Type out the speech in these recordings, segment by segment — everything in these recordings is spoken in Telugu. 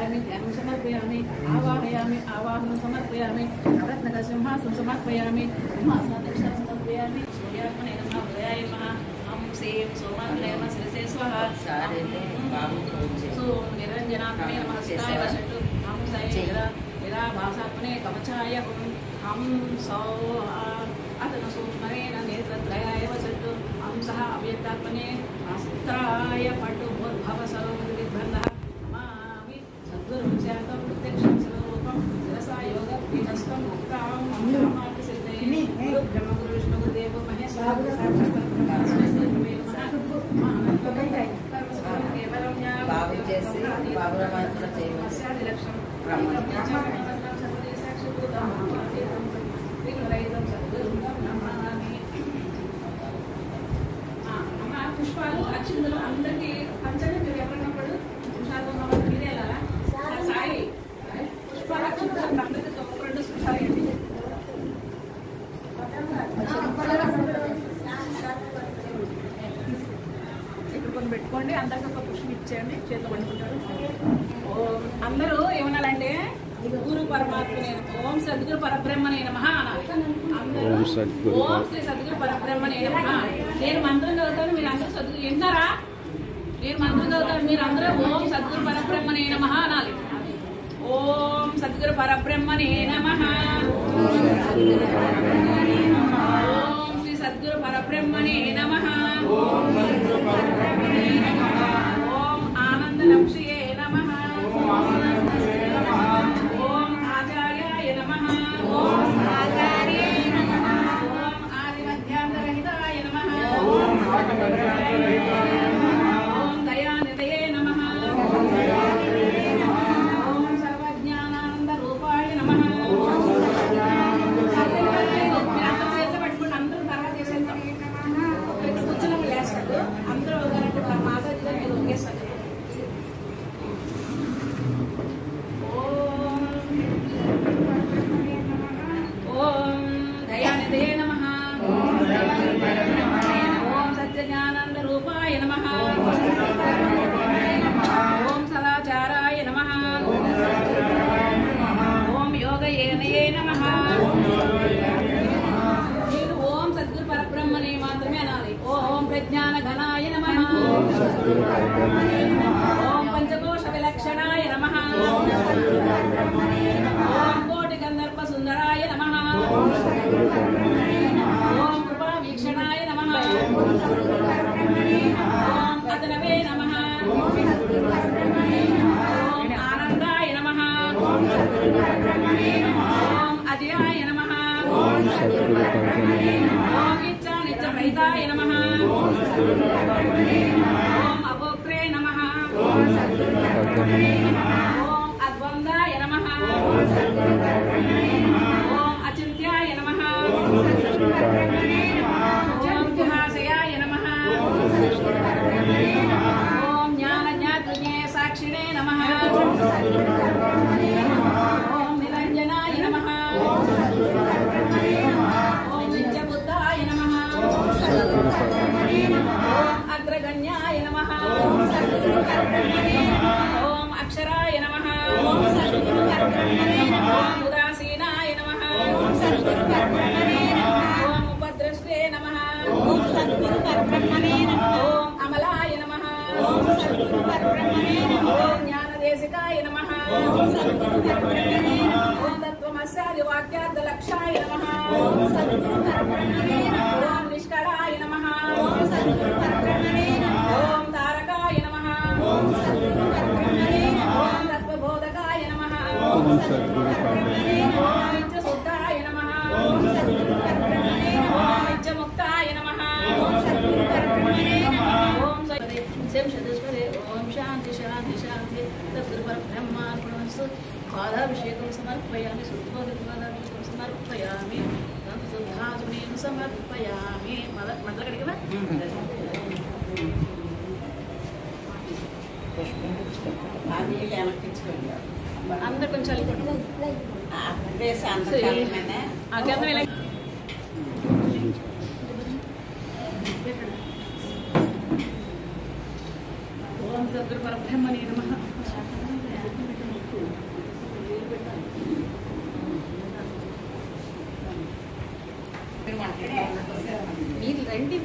ध्यायामि ध्यानं समर्पयामि आवाहयामि आवाहनं समर्पयामि रत्नकसिंहासनं समर्पयामि सिंहासनदक्षिणं समर्पयामि सूर्यात्मने नमः उदयाय नमः ॐ श्रीं सोमात्मने नमः शिरसे स्वाहा सो निरञ्जनात्मने नमः शिवाय वसतु हं सै यदा यदा भासात्मने कवचाय हं सौ अतन सूक्ष्मणेन नेत्रत्रयाय वसतु हं सः अव्यक्तात्मने अस्त्राय पटुभुर्भव सर्वविद्बन्धः नमामि सद्गुरुं शान्तं प्रत्यक्षं स्वरूपं शिरसा योगपीठस्थं मुक्तां ममार्गसिद्धये गुरु ब्रह्म गुरु विष्णु गुरुदेवो महेश्वर गुरु साक्षात् परब्रह्म तस्मै श्री गुरवे नमः कर्मसुखं केवलं ज्ञानं బాగు చేసి బాబుల మాత్రం చేయమని స్యాదిలక్షం బ్రహ్మ. పుష్పాలు అక్షింతలు అందరికి పంచండి మీరు ఎక్కడినప్పుడు పుష్పాలు ఉన్న వాళ్ళు మీరే వెళ్ళాలా సాయి పుష్పాలు అక్షింతలు అందరికి ఒక రెండు పుష్పాలు ఇవ్వండి. ఇక్కడ కొన్ని పెట్టుకోండి అందరికి ఒక పుష్పం ఇచ్చేయండి చేతిలో పట్టుకుంటారు ఓం అందరూ ఏమనాలంటే గురు పరమాత్మనే ఓం సద్గురు పరబ్రహ్మనే నమః అనాలి అందరూ ఓం సద్గురు ఓం శ్రీ సద్గురు పరబ్రహ్మనే నమః నేను మంత్రం చదువుతాను మీరు అందరూ సద్గురు వింటారా నేను మంత్రం చదువుతాను మీరు అందరూ ఓం సద్గురు పరబ్రహ్మనే నమః అనాలి ఓం సద్గురు పరబ్రహ్మనే నమః ఓం శ్రీ సద్గురు పరబ్రహ్మణే నమ ఓం ఆనంద నక్షయే నమ ఓం ఆచార్యాయ నమ ఓం ఆదిమధ్యాంతరహితాయ నమ ఓం దయానిధయే నమ ఓం సర్వజ్ఞానానంద రూపాయ నమ మీరందరూ చేతిలో పెట్టుకోండి అందరూ తర్వాత చేసేద్దాం కూర్చున్న లేస్తారు అందరూ ఒక మాతాజీ గారు మీరు ఒకేసారి ఓం దయానిధే నమ ఓం సత్యజ్ఞానంద రూపాయ నమ ఓం సదాచారాయ నమ ఓం యోగయేనయే నమ మీరు ఓం సద్గురు పరబ్రహ్మని మాత్రమే అనాలి ఓం ప్రజ్ఞాన ఘనాయ నమ ఓం పంచకోశ విలక్షణాయ నమ ఓం కోటి గంధర్వ సుందరాయ నమ ఓం కృపా వీక్షణాయ నమ ఓం అతనవే నమ ఓం ఆనందాయ నమ ఓం అజయాయ నమ ఓం సద్గురు పరబ్రహ్మణే ఓం ఇచ్చా నిత్య రహితాయ నమ ఓం అభోక్త్రే నమ పరబ్రహ్మణే ఓం అద్వందాయ నమ ఓం అచింత్యాయ నమ ఓం గుహాశయాయ నమ ఓం జ్ఞాన జ్ఞాతృజ్ఞే సాక్షిణే నమ ఓం నిరంజనాయ నమ ఓం నిత్యబుద్ధాయ నమ సద్గురు పరబ్రహ్మణే ఓం అగ్రగణ్యాయ నమ ఓం అక్షరాయ నమ ఓం ఉదాసీనాయ నమ ఓం ఉపద్రష్టే నమ ఓం అమలాయ నమ ఓం జ్ఞానదేశికాయ నమ ఓం తత్వమస్యాది వాక్యార్థ లక్షాయ నమ ఓం నిష్కళాయ నమ ఓం తారకాయ నమ ఓం తత్వబోధకాయ నమ ఓం సద్గురు పరబ్రహ్మణే ఓం నిత్యశుద్ధాయ నమ ఓం నిత్యముక్తాయ నమ ఓం శం చతుస్వరే ఓం శాంతి శాంతి శాంతి తద్గురుపరబ్రహ్మార్పణమస్తు పాదాభిషేకం సమర్పయామి శుద్ధోదకపాదాభిషేకం సమర్పయామి శుద్ధాజుమేం సమర్పయామి మద మంటలు కడిగినా అది వెనక్కించుకోండి అందరు కొంచెం చల్లుకోండి అప్పుడే సంతకాలమనే ఆ గంధం ఇలా ఓం సద్గురు పరబ్రహ్మణే నమ మీరు రండి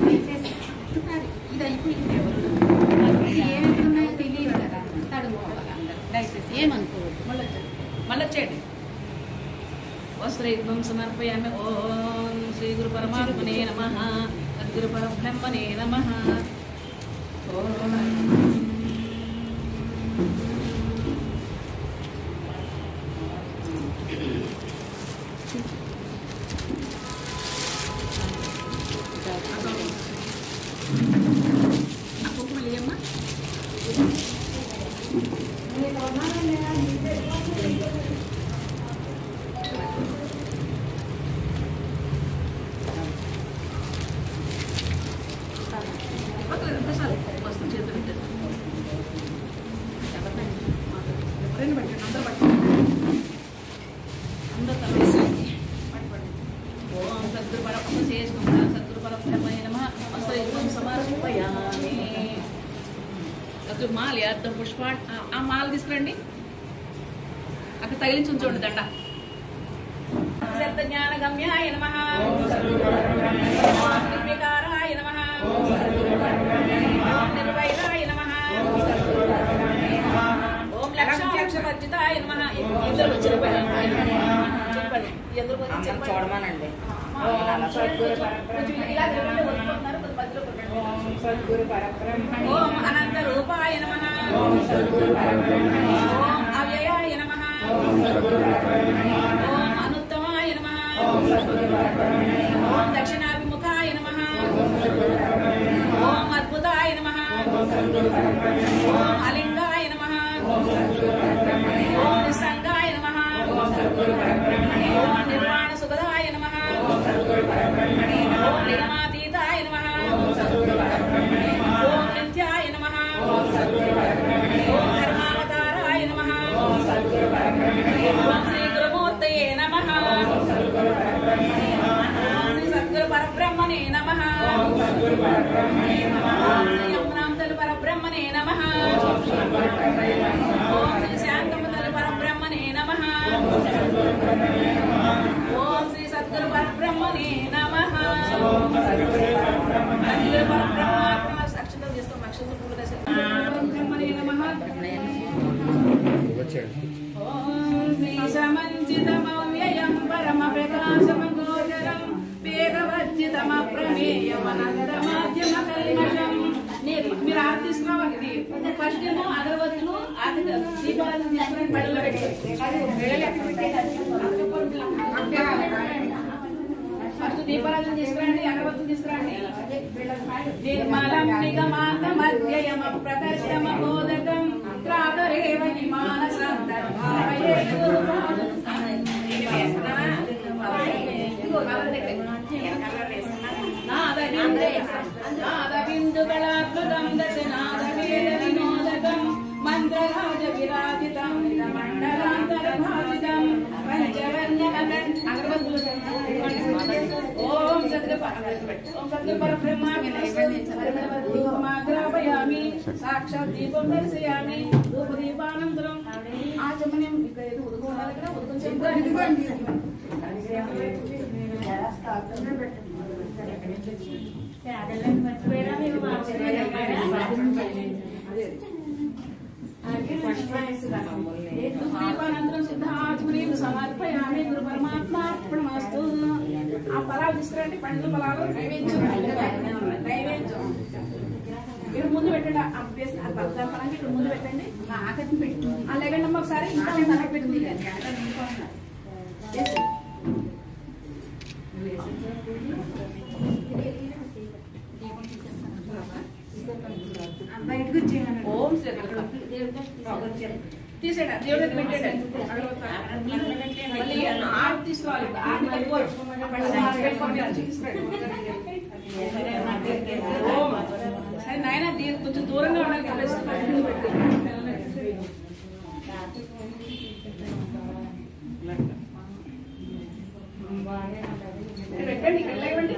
ఇది అయిపోయింది ఏమేమి ఉన్నాయో తెలియదు కదా తడుముకోవాలి అందరూ దయచేసి ఏమనుకోవద్దు మళ్ళీ మళ్ళీ వచ్చేయండి వస్త్రైత్వం సమర్పయామి ఓం శ్రీ గురు పరమాత్మనే నమ సద్గురు పరబ్రహ్మణే నమ అమ్మా పక్కన ఒకసారి వస్తుంది చేతులు పెట్టేది ఎవరైనా పెట్టండి అందరూ పట్టండి అందరూ తలవేసండి పట్టు పట్టు ఓం సద్గురు పరబ్రహ్మ చేసుకుంటా సద్గురు పరబ్రహ్మణే నమః వస్త్రైత్వం సమర్పయామి సద్గురు మాల అర్థం పుష్ప ఆ మాల తీసుకురండి అక్కడ తగిలించి ఉంచండి దండ జ్ఞాన గమ్యాయ నమ నిర్వికారాయ నమ నిర్వైరాయ నమ ఓం లక్షాక్షవర్జితాయ నమ ఇద్దరు చెప్పండి చెప్పండి ఎదురు చెప్పండి చూడమనండి ఇలా చెప్పండి వదిలిపోతున్నారు కొద్ది మధ్యలో కొట్టండి. సద్గురు పరబ్రహ్మ ఓం అనంత రూపాయ నమ ఓం సద్గురు పరబ్రహ్మణే ఓం అవ్యయాయ నమ ఓం సద్గురు పరబ్రహ్మణే ఓం అనుత్తమాయ నమ ఓం సద్గురు పరబ్రహ్మణే ఓం దక్షిణాభిముఖాయ నమ ఓం అద్భుతాయ నమ ఓం అలింగాయ నమ ఓం నిస్సంగాయ నమ ఓం నిర్వాణ సుఖదాయ నమ ఓం నిగమాతీతాయ నమ ఓం నిత్యాయ నమ ఓం ధర్మావతారాయ నమ ఓం శ్రీ గురుమూర్తయే నమ ఓం శ్రీ సద్గురు పరబ్రహ్మణే నమ ఓం శ్రీ యమునాంతలు పరబ్రహ్మణే నమ ఓం శ్రీ శాంతముతలు పరబ్రహ్మణే నమ ఓం శ్రీ సద్గురు పరబ్రహ్మణే నమ సద్గురు పరబ్రహ్మ అక్షతం చేస్తాం అక్షతం పూర్ణ పరబ్రహ్మణే నమ శ్రీసమంచితమవ్యయం పరమ ప్రకాశమగోచరం వేగవర్జితమప్రమేయమనంతమాధ్యమ కల్మషం మీరు ఆర్తి తీసుకోవాలి ఇది ఫస్ట్ ఏమో అగరబత్తులు ఆర్తి దీపాలను తీసుకుని పళ్ళలో ఫస్ట్ దీపాలను తీసుకురండి అగరబత్తులు తీసుకురండి నిర్మలం నిగమాంత మధ్యయమ ప్రదర్శమ బోధకం త్రాతరేవ మానసం నాదబిందుకళాత్మకం దశనాదవేద వినోదకం మంత్రరాజ విరాజితం మండలాంతర్భాజితం పంచవర్ణమగన్ అగరబత్తులు ఓం సద్గప ఓం సద్గ పరబ్రహ్మామి దీపమాగ్రాపయామి సాక్షాత్ దీపం దర్శయామి ధూపదీపానంతరం ఆచమనం ఇక్కడ ఏదో ఉదుకోవాలి కదా ఉదుకొని దీపానంతరం సిద్ధాచమనీయం సమర్పయామి గురు పరమాత్మార్పణమస్తు ఆ ఫలాలు తీసుకురండి పండ్లు ఫలాలు నైవేద్యం నైవేద్యం ఇక్కడ ముందు పెట్టండి ఆ ప్లేస్ ఆ పదార్థ ఫలాన్ని ఇక్కడ ముందు పెట్టండి ఆకటి పెట్టి ఆ లేకండి అమ్మ ఒకసారి ఇంకా తనకు పెట్టింది బయటకు వచ్చేయమనండి ఓం శ్రీ తీసేట దేవుడి దగ్గర పెట్టండి మళ్ళీ ఆర్ట్ తీసుకోవాలి ఆర్ట్ తక్కువ ఓం. సరే నాయన దీ- కొంచెం దూరంగా ఉండాలి ప్లేస్ పక్కన పెట్టు. ఇక్కడ పెట్టండి ఇక్కడ లేవండి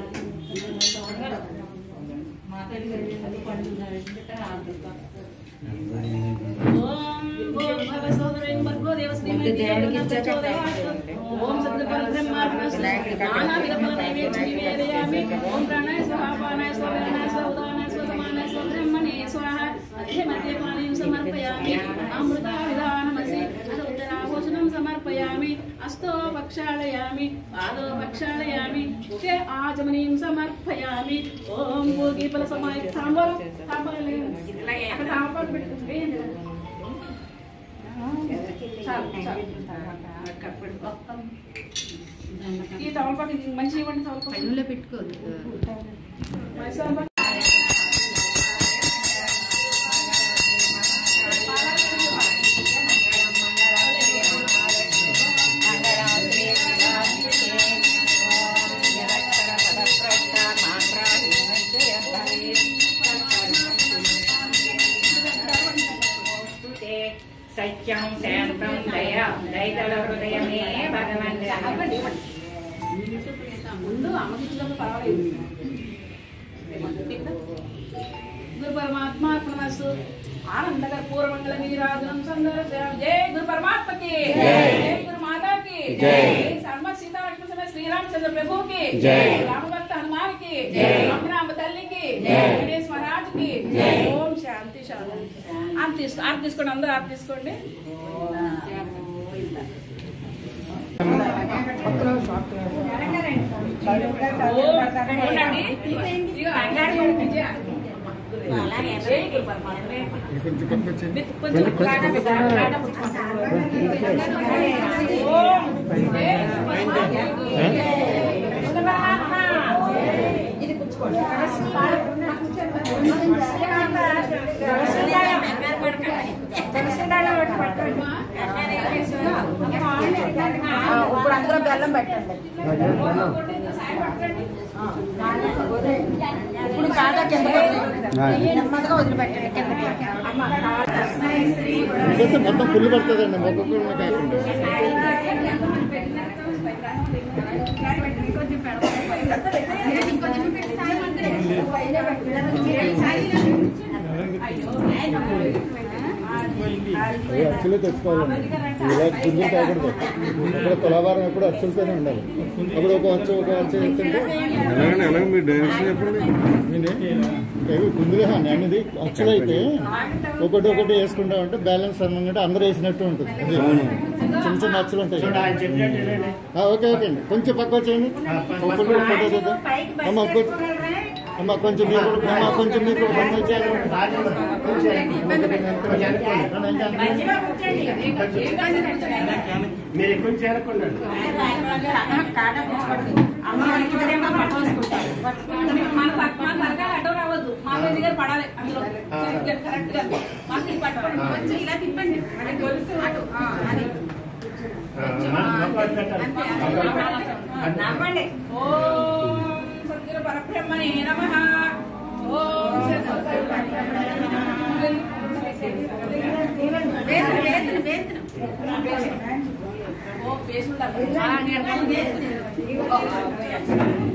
ఓం భూర్భువ సోదర స్వయం భర్గో దేవస్య ధీమహి ధియో యో నః ప్రచోదయాత్. ఓం సద్గురు పరబ్రహ్మార్పణస్తు. నానావిధ ఫల నైవేద్య నివేదయామి. ఓం ప్రాణాయ స్వాహా పానాయ స్వాహా వ్యానాయ స్వాహా ఉదానాయ స్వాహా సమానాయ స్వాహా బ్రహ్మణే స్వాహా మధ్య మధ్య పానీయం సమర్పయామి అమృత విధానమసి అథ ఉత్తరాభూషణం సమర్పయామి అస్తో పక్షాళయామి పాదో పక్షాళయామి ముఖే ఆచమనీం సమర్పయామి ఓం భోగిఫల సమాయ తాంబూలం తాంబూలం లేదు. అక్కడ తాంబూలం పెట్టుకుంటే వేయండి కదా. చాలు చాలు ఈ తమలపాకు మంచిగా ఇవ్వండి తమలపాకు పెట్టుకోదు మైసూర్ సత్యం శాంతం దయా దైతల హృదయమే భగవంతుడు ముందు అమ్మకి ఇచ్చినప్పుడు పర్వాలేదు గురు పరమాత్మార్పణమస్తు ఆనందకర పూర్వమంగళ నీరాజనం సందర జై గురు పరమాత్మకి జై. జై గురు మాతాకి జై. సన్మ సీతా లక్ష్మణ సమేత శ్రీరామచంద్ర ప్రభుకి జై. రామభక్త హనుమానికి జై. రామరామ తల్లికి జై. గణేష్ మహారాజుకి జై. ఓం శాంతి శాంతి ఆర్తి తీసుకో ఆర్తి తీసుకోండి అందరూ ఆర్తి తీసుకోండి ఓం ఉండండి. ఇదిగో అంగాడి వాడి విజయ. జై గురు పరమాత్మే. విత్ కొంచెం కాటా విత్ కాటా పుచ్చుకోండి. ఓం జై గురు పరమాత్మే. ఇది పుచ్చుకోండి. ఇప్పుడు అందులో బెల్లం పెట్టండి ఇప్పుడు కాదా కింద నెమ్మదిగా వదిలిపెట్టండి కిందకి ఇంకొంచెం మొత్తం ఫుల్ పడుతుందండి ఒక్కొక్కరు కాకుండా అవి అచ్చులు తెచ్చుకోవాలండి ఇలా గుంజులు తాగకూడదు ఇక్కడ తులాభారం ఎప్పుడు అచ్చులతోనే ఉండాలి అప్పుడు ఒక అచ్చు ఒక అచ్చు ఎత్తుంటే అలాగే అలాగే మీరు డైరెక్షన్ చెప్పండి ఏవి గుంజులే అనేది అచ్చులు అయితే ఒకటి ఒకటి వేసుకుంటా ఉంటే బ్యాలెన్స్ అన్నమాట అందరూ వేసినట్టు ఉంటుంది అది చిన్న చిన్న అచ్చులు ఉంటాయి ఆ, ఓకే ఓకే అండి కొంచెం పక్క వచ్చేయండి ఒక ఫోటో ఫోటో తీద్దాం అమ్మ కొంచెం అమ్మ కొంచెం మీకు అమ్మ కొంచెం మీకు కొంచెం ఇచ్చేయాలి. మీరు ఎక్కువ చేరకుండా కాదా పుచ్చుకోండి అమ్మ ఇద్దరేమో పట్టేసుకుంటారు మన పక్క- మన తలకాయ అడ్డం రావద్దు మా మీద దగ్గర పడాలి అందులో కరెక్ట్ గా మాకు ఇది పట్టుకోండి కొంచెం ఇలా తిప్పండి అది గొలుసు అటు ఆ, అది నమ్మండి ఓం సద్గురు పరబ్రహ్మణే నమః ఓం సద్గురు పరబ్రహ్మణే నమః. వేతులు వేతులు వేతులు ఓం వేసుండాలి. ఆ, నేను వేసుకున్నాను.